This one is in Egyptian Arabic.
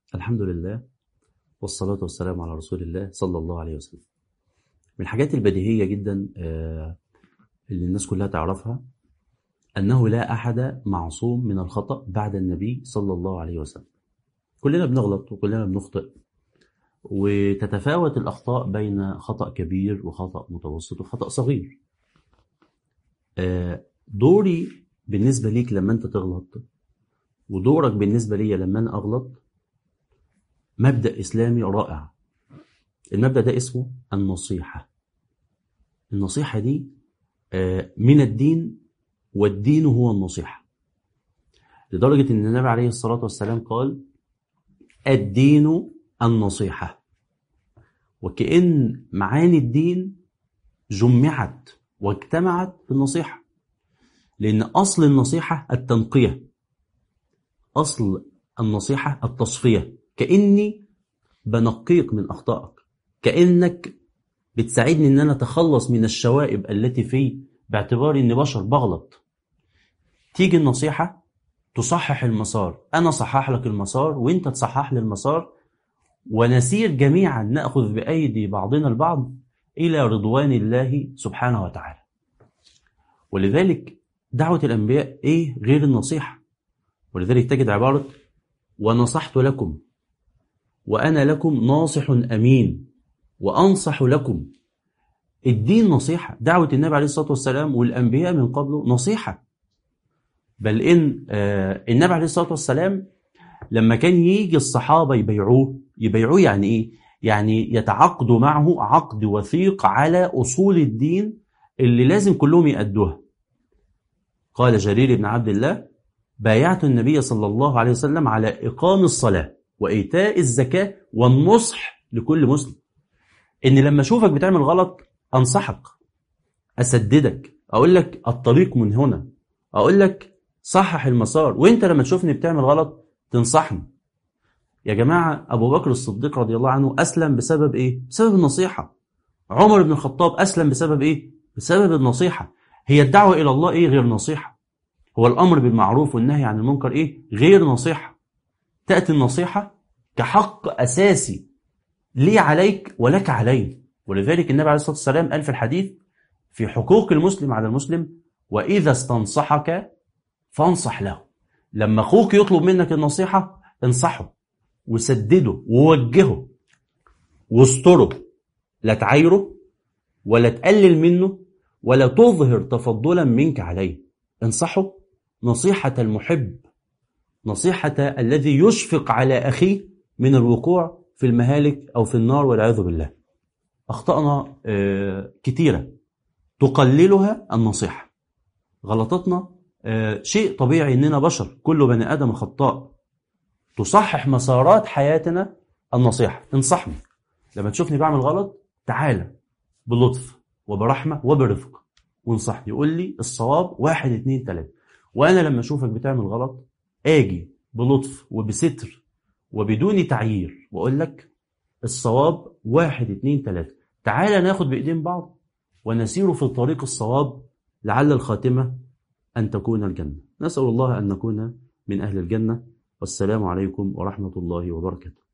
الحمد لله والصلاة والسلام على رسول الله صلى الله عليه وسلم من الحاجات البديهية جدا آه، اللي الناس كلها تعرفها أنه لا أحد معصوم من الخطأ بعد النبي صلى الله عليه وسلم كلنا بنغلط وكلنا بنخطئ وتتفاوت الأخطاء بين خطأ كبير وخطأ متوسط وخطأ صغير آه، دوري بالنسبة ليك لما أنت تغلط ودورك بالنسبة لي لما أنا أغلط مبدأ إسلامي رائع المبدأ ده اسمه النصيحة النصيحة دي آه، من الدين والدين هو النصيحة لدرجة أن النبي عليه الصلاة والسلام قال الدين النصيحة وكأن معاني الدين جمعت واجتمعت في النصيحة لأن أصل النصيحة التنقية أصل النصيحة التصفية كأني بنقيك من أخطائك كأنك بتساعدني ان انا اتخلص من الشوائب التي في باعتباري اني بشر بغلط تيجي النصيحة تصحح المسار انا صحح لك المسار وانت تصحح لي المسار ونسير جميعا نأخذ بأيدي بعضنا البعض إلى رضوان الله سبحانه وتعالى ولذلك دعوة الأنبياء إيه غير النصيحة ولذلك تجد عبارة ونصحت لكم وأنا لكم ناصح أمين وأنصح لكم الدين نصيحة دعوة النبي عليه الصلاة والسلام والأنبياء من قبله نصيحة بل إن آه النبي عليه الصلاة والسلام لما كان يجي الصحابة يبيعوه يبيعوه يعني إيه؟ يعني يتعاقدوا معه عقد وثيق على أصول الدين اللي لازم كلهم يأدوها قال جرير بن عبد الله بايعت النبي صلى الله عليه وسلم على إقام الصلاة وإيتاء الزكاة والنصح لكل مسلم ان لما اشوفك بتعمل غلط انصحك اسددك اقول لك الطريق من هنا اقول لك صحح المسار وانت لما تشوفني بتعمل غلط تنصحني يا جماعة أبو بكر الصديق رضي الله عنه أسلم بسبب إيه؟ بسبب النصيحة عمر بن الخطاب أسلم بسبب إيه؟ بسبب النصيحة هي الدعوة إلى الله إيه غير نصيحة هو الأمر بالمعروف والنهي عن المنكر إيه غير نصيحة تأتي النصيحة كحق أساسي لي عليك ولك علي ولذلك النبي عليه الصلاة والسلام قال في الحديث في حقوق المسلم على المسلم وإذا استنصحك فانصح له لما أخوك يطلب منك النصيحة انصحه وسدده ووجهه واستره لا تعايره ولا تقلل منه ولا تظهر تفضلا منك عليه انصحه نصيحة المحب نصيحة الذي يشفق على أخيه من الوقوع في المهالك أو في النار والعياذ بالله أخطأنا كتيرة تقللها النصيحة غلطتنا شيء طبيعي إننا بشر كل بني آدم خطاء تصحح مسارات حياتنا النصيحة انصحني لما تشوفني بعمل غلط تعالى بلطف وبرحمة وبرفق وانصحني يقول لي الصواب واحد اتنين تلاتة وأنا لما أشوفك بتعمل غلط آجي بلطف وبستر وبدون تعيير واقول لك الصواب واحد اتنين تلاتة تعالى ناخد بايدين بعض ونسير في طريق الصواب لعل الخاتمة أن تكون الجنة نسأل الله أن نكون من أهل الجنة والسلام عليكم ورحمة الله وبركاته